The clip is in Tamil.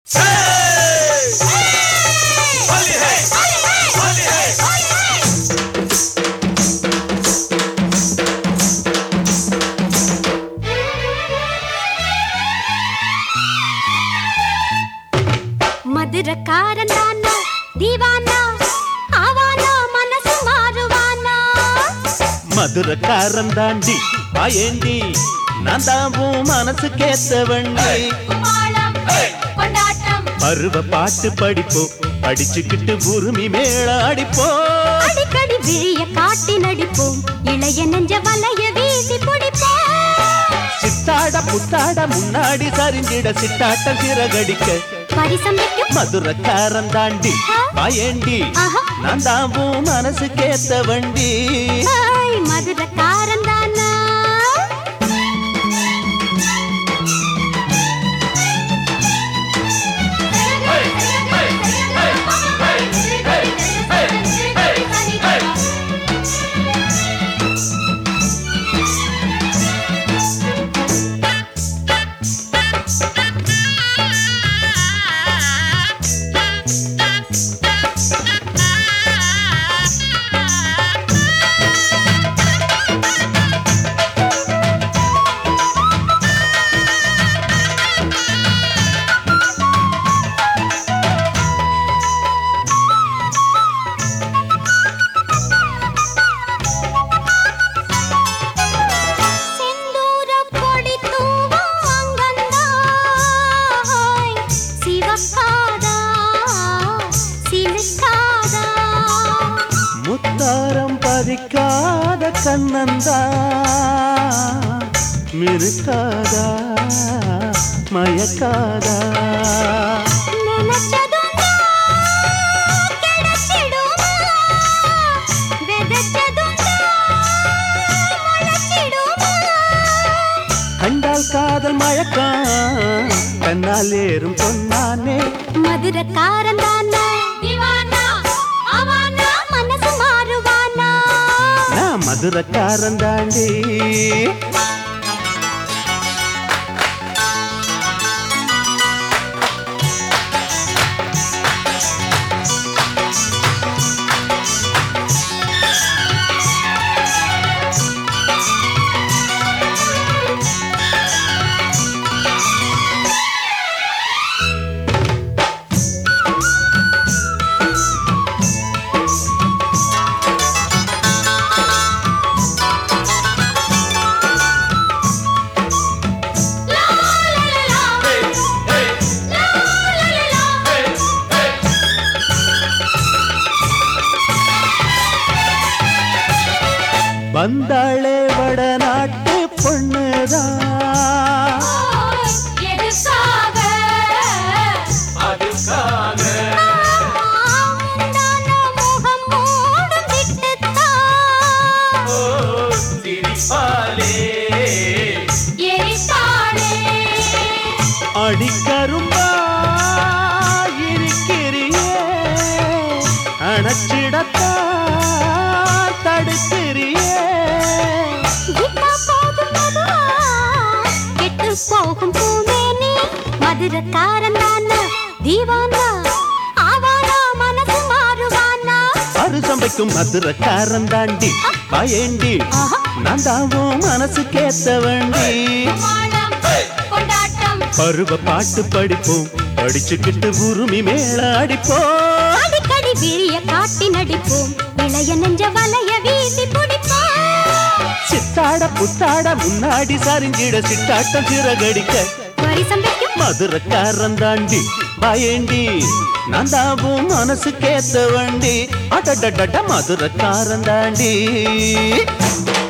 மதுரக்காரன் தானா தீவானா ஆவானா மனசு மாறுவானா மதுரக்காரன் தாண்டி பாயேண்டி நான் தாவும் மனசு கேத்த வண்டி கும்மாளம் கொண்டாட்டம் பருவ பாட்டு படிப்போம் படிச்சுக்கிட்டு உரிமை மேல அடிப்போம் அடிக்கடி விழிய காட்டி நடிப்போம் இளைய நெஞ்ச வலைய வீசி பிடிப்போம் சித்தாட புத்தாட முன்னாடி சரிஞ்சிட சிட்டாட்ட சிறகடிக்க பரிசமைக்கும் மதுரக்காரன் தாண்டி பாயேண்டி ஆஹா. நான் தாவும் மனசு கேத்த வண்டி ஹாய், மதுரக்காரன் தானா செந்தூரப் பொடி தூவும் அங்கந்தாய். சிவக்காதா, சிலுக்காதா. முத்தாரம் பதிக்காத கண்ணந்தா மிருக்காதா மயக்காதா நினைச்சதும்தான் கிடைச்சிடுமா? விதைச்சதும்தான் முளைச்சிடுமா? கண்டால் காதல் மயக்கம் கண்ணால் ஏறும் பொன்னானே மதுரக்காரன் தானா திவானா அவானா மனசு மாறுவானா நான் மதுரக்காரன் தாண்டி வந்தாளே வடநாட்டு பொண்ணுதான் எதுக்காக ஆவுண்டான முகம் மூடும் விட்டுத்தான் எரித்தாளே அடிக்கரும்பா இருக்கிறியே அணைச்சிடத்தான் தடுக்கிறியே விட்டா போதும் மதுவா, கெட்டுப் போகும் பூமேனி. மதுரக்காரன் தானா, தீவானா, ஆவானா, மனசு மாறுவானா? அறுசம்பைக்கும் மதுரக்காரன் தாண்டி பயேண்டி ஆஹா. நான் தாவும் மனசு கேத்த வண்டி கும்மாளம், கொண்டாட்டம், பருவ பாட்டு படிப்போம் படிச்சுக்கிட்டு உரிமை மேல அடிப்போம் அடிக்கடி விழிய காட்டி நடிப்போம் இளைய நெஞ்ச வலைய வீசி பிடிப்போம் சித்தாட புத்தாட முன்னாடி சரிஞ்சிட சிட்டாட்டம் சிறகடிக்க பரிசம் வைக்கும் மதுரக்காரன் தாண்டி பயேண்டி நான் தாவும் மனசு கேத்த வண்டி அடடட மதுரக்காரன் தாண்டி